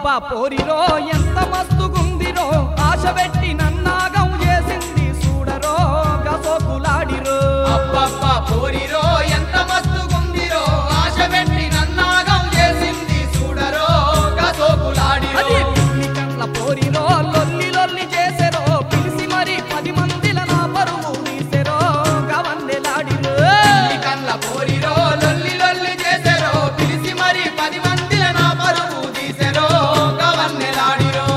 అబ్బబ్బా పోరిరో ఎంత మస్తుగుందిరో ఆశ పెట్టి నన్నాగం చేసింది చూడరో గసోకులాడిరో అబ్బబ్బా పోరిరో ఎంత మస్తుగుందిరో ఆశ పెట్టి నన్నాగం చేసింది చూడరో గసోకులాడిరో అది పిల్లి కండ్ల పోరిరో లొల్లి లొల్లి చేసెరో పిలిసి మరి పది మందిల నా పరువు తీసెరో గవన్నెలాడిరో ఈ కళ్ళ పోరిరో లొల్లి లొల్లి చేసెరో పిలిచి మరి పది మందిల నా పరువు తీసెరో గవన్నెలాడిరో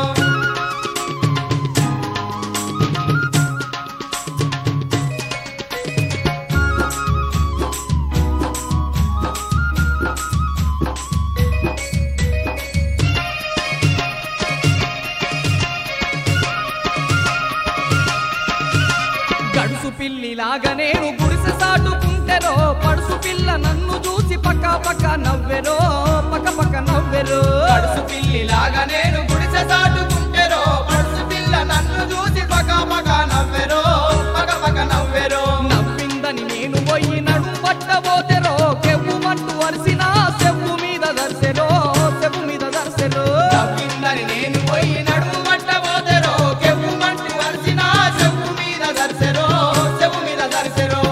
గడుసు పిల్లిలాగా నేను గుడిసె సాటుకుంటెరో పడుసు పిల్ల నన్ను చూసి పక్క పక్క నవ్వెరో పక్క పక్క నవ్వెరో పడుసు పిల్లిలాగా నేను గుడిసె సాటుకుంటెరో పడుసు పిల్ల నన్ను చూసి పక పక నవ్వెరో పక పక నవ్వెరో నవ్విందని నేను పోయి నడుం పట్టబోతెరో కెవ్వు మట్టు వరిసిన సెవ్వు మీద దర్శెరో సెవ్వు మీద దర్శెరో నవ్విందని నేను పోయి నడుము పట్టబోతెరో కెవ్వు మంటి వరిసిన చెవు మీద దర్శెరో చెవు మీద దర్శెరో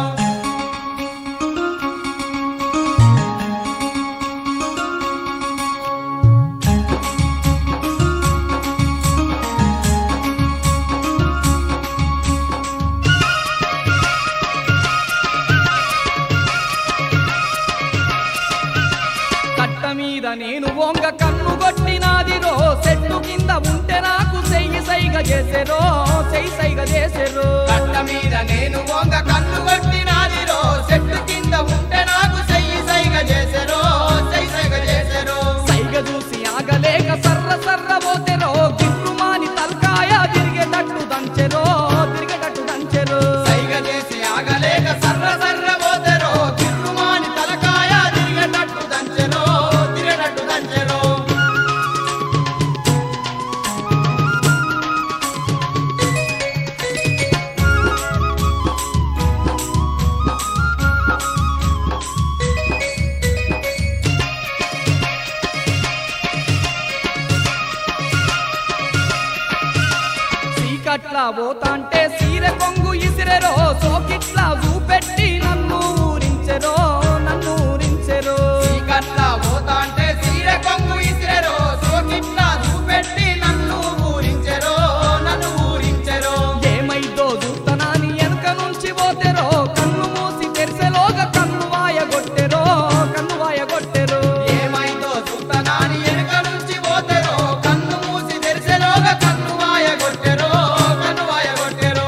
కట్ట మీద నేను వంగ కన్ను కొట్టినాదిరో చెట్టు కింద ఉంటే నాకు చెయ్యి సైగ చేసెరో చెయ్యి సైగ చేసెరో కట్ట మీద నేను వంగ కన్ను కొట్టినాదిరో చెట్టు కింద ఉంటే నాకు చెయ్యి సైగ చేసెరో చెయ్యి సైగ చేసెరో సైగ చూసి ఆగలేక సర్ర సర్ర పోతెరో గిట్లు మాని తలకాయ తిరిగేటట్టు దంచెరో తిరిగేటట్టు దంచెరో సైగ చేసి ఆగలేక సర్ర సర్ర పోతెరో కిర్రుమాని తలకాయ తిరిగేటట్టు దంచెరో తిరిగేటట్టు దంచెరో చీకట్లా పోతాంటే సీర కొంగు ఇసిరెరో సోకిట్లా చూపెట్టి నన్ను ఊరించెరో నన్ను ఊరించెరో చీకట్ల పోతాంటే సీర కొంగు ఇసిరెరో సోకిట్ల చూపెట్టి నన్ను ఊరించెరో నన్ను ఊరించెరో ఏమైందో చూస్తనాని వెనక నుంచి పోతెరో కన్ను మూసి తెరిసెలోగా కన్ను వాయగొట్టెరో కన్ను వాయగొట్టెరో ఏమైందో చూస్తనాని వెనుక నుంచి పోతెరో కన్ను మూసి తెరిసెలోగా కన్ను వాయ కొట్టెరో కన్ను వాయ కొట్టెరో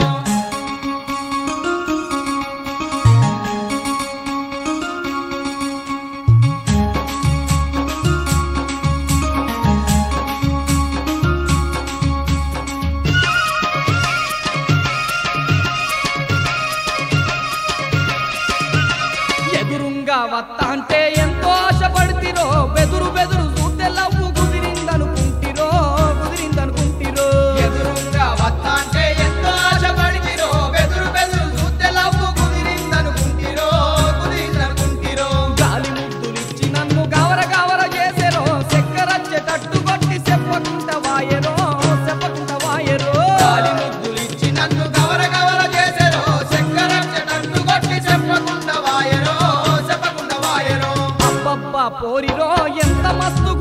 ఎదురుంగా వత్తాంటే ఎంతో ఆశపడితిరో బెదురు బెదురు చూస్తే లవ్వు కుదిరిందనుకుంటిరో కుదిరిందనుకుంటిరో ఎదురుగా వత్తాంటే ఎంతో ఆశపడితిరో బెదురు బెదురు చూస్తే లవ్వు కుదిరిందనుకుంటిరో కుదిరిందనుకుంటిరో గాలి ముద్దులిచ్చి నన్ను గవర గవర చేసెరో చక్కెరచ్చేటట్టు కొట్టి చెప్పకుంట వాయరో చెప్పకుంట వాయరో గాలి ముద్దులిచ్చి నన్ను గవర గవర చేసెరో చక్కరచ్చటట్టు కొట్టి చెప్పకుండా వాయరో చెప్పకుండా వాయరో అబ్బబ్బా పోరిరో ఎంత మస్తు